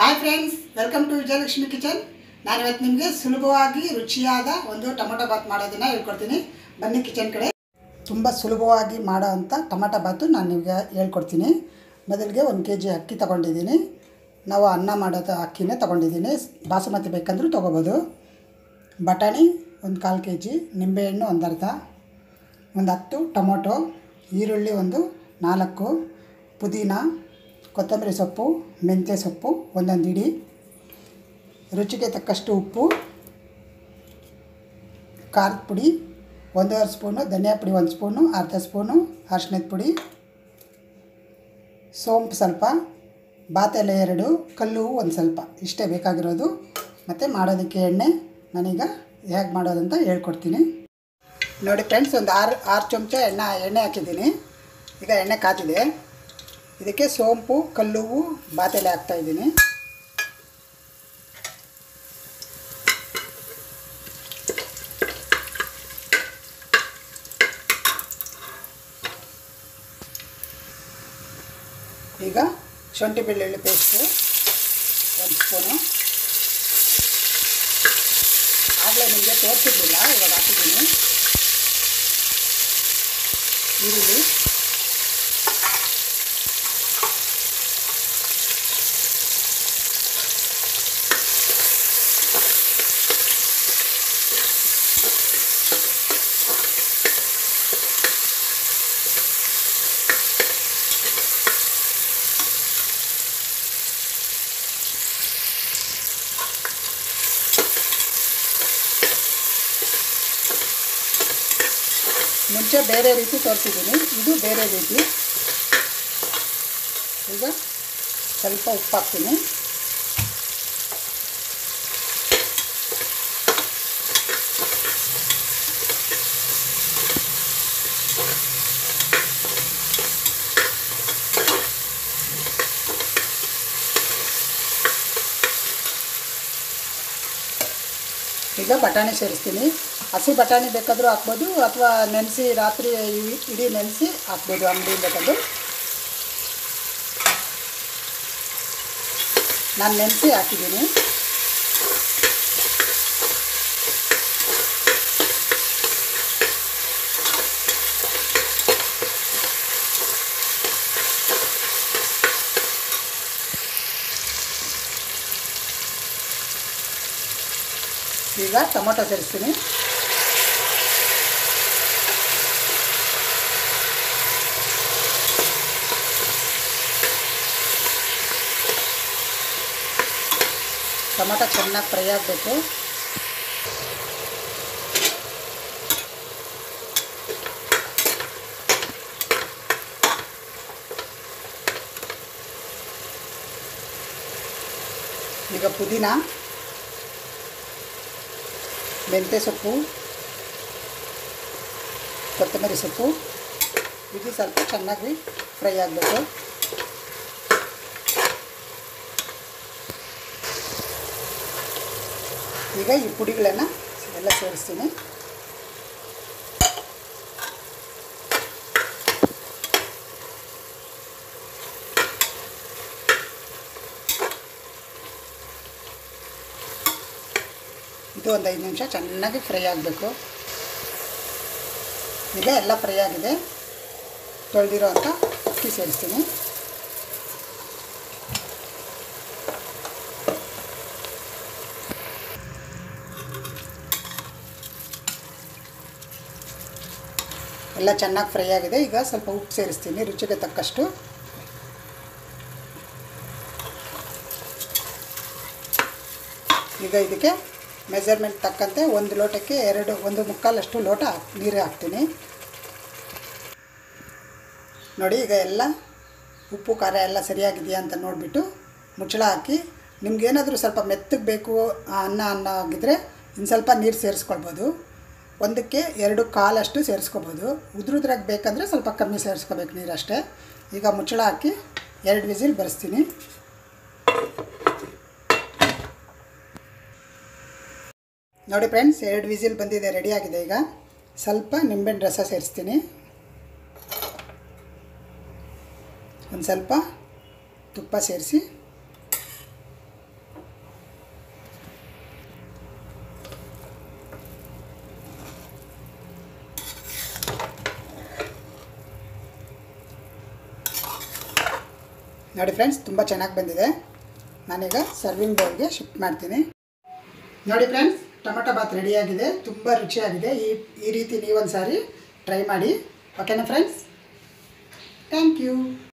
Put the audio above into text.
hi friends welcome to Vijayalakshmi kitchen ನಾನು ಇವತ್ತು ನಿಮಗೆ ಸುಲಭವಾಗಿ ರುಚಿಯಾದ ಒಂದು ಟೊಮೊಟೊ ಬಾತ್ ಮಾಡೋದನ್ನು ಹೇಳ್ಕೊಡ್ತೀನಿ ಬನ್ನಿ ಕಿಚನ್ ಕಡೆ ತುಂಬ ಸುಲಭವಾಗಿ ಮಾಡೋ ಅಂಥ ಟೊಮೊಟೊ ಬಾತು ನಾನು ನಿಮಗೆ ಹೇಳ್ಕೊಡ್ತೀನಿ ಮೊದಲಿಗೆ ಒಂದು ಕೆ ಜಿ ಅಕ್ಕಿ ತೊಗೊಂಡಿದ್ದೀನಿ ನಾವು ಅನ್ನ ಮಾಡೋದು ಅಕ್ಕಿನೇ ತೊಗೊಂಡಿದ್ದೀನಿ ಬಾಸುಮತಿ ಬೇಕಂದ್ರೂ ತೊಗೋಬೋದು ಬಟಾಣಿ ಒಂದು ಕಾಲು ಕೆ ಜಿ ನಿಂಬೆಹಣ್ಣು ಒಂದು ಅರ್ಧ ಒಂದು ಹತ್ತು ಟೊಮೊಟೊ ಈರುಳ್ಳಿ ಒಂದು ನಾಲ್ಕು ಪುದೀನ ಕೊತ್ತಂಬರಿ ಸೊಪ್ಪು ಮೆಂತ್ಯ ಸೊಪ್ಪು ಒಂದೊಂದು ಇಡಿ ರುಚಿಗೆ ತಕ್ಕಷ್ಟು ಉಪ್ಪು ಖಾರದ ಪುಡಿ ಒಂದೂವರೆ ಸ್ಪೂನು ಧನಿಯಾ ಪುಡಿ ಒಂದು ಸ್ಪೂನು ಅರ್ಧ ಸ್ಪೂನು ಅರ್ಶಿಣದ ಪುಡಿ ಸೋಂಪು ಸ್ವಲ್ಪ ಬಾತೆಲೆ ಎರಡು ಕಲ್ಲು ಒಂದು ಸ್ವಲ್ಪ ಇಷ್ಟೇ ಬೇಕಾಗಿರೋದು ಮತ್ತು ಮಾಡೋದಕ್ಕೆ ಎಣ್ಣೆ ನಾನೀಗ ಹೇಗೆ ಮಾಡೋದಂತ ಹೇಳ್ಕೊಡ್ತೀನಿ ನೋಡಿ ಫ್ರೆಂಡ್ಸ್ ಒಂದು ಆರು ಆರು ಚಮಚ ಎಣ್ಣೆ ಎಣ್ಣೆ ಹಾಕಿದ್ದೀನಿ ಈಗ ಎಣ್ಣೆ ಕಾತಿದೆ ಇದಕ್ಕೆ ಸೋಂಪು ಕಲ್ಲುವು ಬಾತೆಲೆ ಹಾಕ್ತಾಯಿದ್ದೀನಿ ಈಗ ಶುಂಠಿ ಬೆಳ್ಳುಳ್ಳಿ ಪೇಸ್ಟು ಒಂದು ಸ್ಪೂನು ಆಗಲೇ ನಿಮಗೆ ತೋರಿಸಿರ್ಲಿಲ್ಲ ಇವಾಗ ಹಾಕಿದ್ದೀನಿ ಈರುಳ್ಳಿ ಮುಂಚೆ ಬೇರೆ ರೀತಿ ತೋರಿಸಿದ್ದೀನಿ ಇದು ಬೇರೆ ರೀತಿ ಈಗ ಸ್ವಲ್ಪ ಉಪ್ಪು ಹಾಕ್ತೀನಿ ಈಗ ಬಟಾಣಿ ಸೇರಿಸ್ತೀನಿ ಹಸಿ ಬಟಾಣಿ ಬೇಕಾದರೂ ಹಾಕ್ಬೋದು ಅಥವಾ ನೆನೆಸಿ ರಾತ್ರಿ ಇ- ಇಡೀ ನೆನೆಸಿ ಹಾಕ್ಬೋದು ಅಂಗಡಿಯಿಂದ ತಂದು ನಾನು ನೆನೆಸಿ ಹಾಕಿದ್ದೀನಿ ಈಗ ಟೊಮೊಟೊ ಸೇರಿಸ್ತೀನಿ ಟೊಮೊಟೊ ಚೆನ್ನಾಗಿ ಫ್ರೈ ಆಗಬೇಕು ಈಗ ಪುದೀನ ಮೆಂತ್ಯ ಸೊಪ್ಪು ಕೊತ್ತಂಬರಿ ಸೊಪ್ಪು ಇದು ಸ್ವಲ್ಪ ಚೆನ್ನಾಗಿ ಫ್ರೈ ಆಗಬೇಕು ಈಗ ಈ ಪುಡಿಗಳನ್ನು ಎಲ್ಲ ಸೇರಿಸ್ತೀನಿ ಇದು ಒಂದು ಐದು ನಿಮಿಷ ಚೆನ್ನಾಗಿ ಫ್ರೈ ಆಗಬೇಕು ಈಗ ಎಲ್ಲ ಫ್ರೈ ಆಗಿದೆ ತೊಳೆದಿರೋ ಅಂಥ ಅಕ್ಕಿ ಸೇರಿಸ್ತೀನಿ ಎಲ್ಲ ಚೆನ್ನಾಗಿ ಫ್ರೈ ಆಗಿದೆ ಈಗ ಸ್ವಲ್ಪ ಉಪ್ಪು ಸೇರಿಸ್ತೀನಿ ರುಚಿಗೆ ತಕ್ಕಷ್ಟು ಈಗ ಇದಕ್ಕೆ ಮೆಜರ್ಮೆಂಟ್ ತಕ್ಕಂತೆ ಒಂದು ಲೋಟಕ್ಕೆ ಎರಡು ಒಂದು ಮುಕ್ಕಾಲಷ್ಟು ಲೋಟ ನೀರು ಹಾಕ್ತೀನಿ ನೋಡಿ ಈಗ ಎಲ್ಲ ಉಪ್ಪು ಖಾರ ಎಲ್ಲ ಸರಿಯಾಗಿದೆಯಾ ಅಂತ ನೋಡಿಬಿಟ್ಟು ಮುಚ್ಚಳ ಹಾಕಿ ನಿಮ್ಗೇನಾದರೂ ಸ್ವಲ್ಪ ಮೆತ್ತಗೆ ಬೇಕು ಆ ಅನ್ನ ಅನ್ನ ಆಗಿದ್ದರೆ ಇನ್ನು ಸ್ವಲ್ಪ ನೀರು ಸೇರಿಸ್ಕೊಳ್ಬೋದು ಒಂದಕ್ಕೆ ಎರಡು ಕಾಲಷ್ಟು ಸೇರಿಸ್ಕೋಬೋದು ಉದ್ರುದ್ರಾಗ ಬೇಕಂದರೆ ಸ್ವಲ್ಪ ಕಮ್ಮಿ ಸೇರಿಸ್ಕೋಬೇಕು ನೀರು ಅಷ್ಟೇ ಈಗ ಮುಚ್ಚಳ ಹಾಕಿ ಎರಡು ವಿಸಿಲ್ ಬರೆಸ್ತೀನಿ ನೋಡಿ ಫ್ರೆಂಡ್ಸ್ ಎರಡು ವಿಸಿಲ್ ಬಂದಿದೆ ರೆಡಿಯಾಗಿದೆ ಈಗ ಸ್ವಲ್ಪ ನಿಂಬೆಹಣ್ಣು ರಸ ಸೇರಿಸ್ತೀನಿ ಒಂದು ಸ್ವಲ್ಪ ತುಪ್ಪ ಸೇರಿಸಿ ನೋಡಿ ಫ್ರೆಂಡ್ಸ್ ತುಂಬ ಚೆನ್ನಾಗಿ ಬಂದಿದೆ ನಾನೀಗ ಸರ್ವಿಂಗ್ ಬೌಲ್ಗೆ ಶಿಫ್ಟ್ ಮಾಡ್ತೀನಿ ನೋಡಿ ಫ್ರೆಂಡ್ಸ್ ಟೊಮೆಟೊ ಬಾತ್ ರೆಡಿಯಾಗಿದೆ ತುಂಬ ರುಚಿಯಾಗಿದೆ ಈ ಈ ರೀತಿ ನೀವೊಂದು ಸಾರಿ ಟ್ರೈ ಮಾಡಿ ಓಕೆನಾ ಫ್ರೆಂಡ್ಸ್ ಥ್ಯಾಂಕ್ ಯು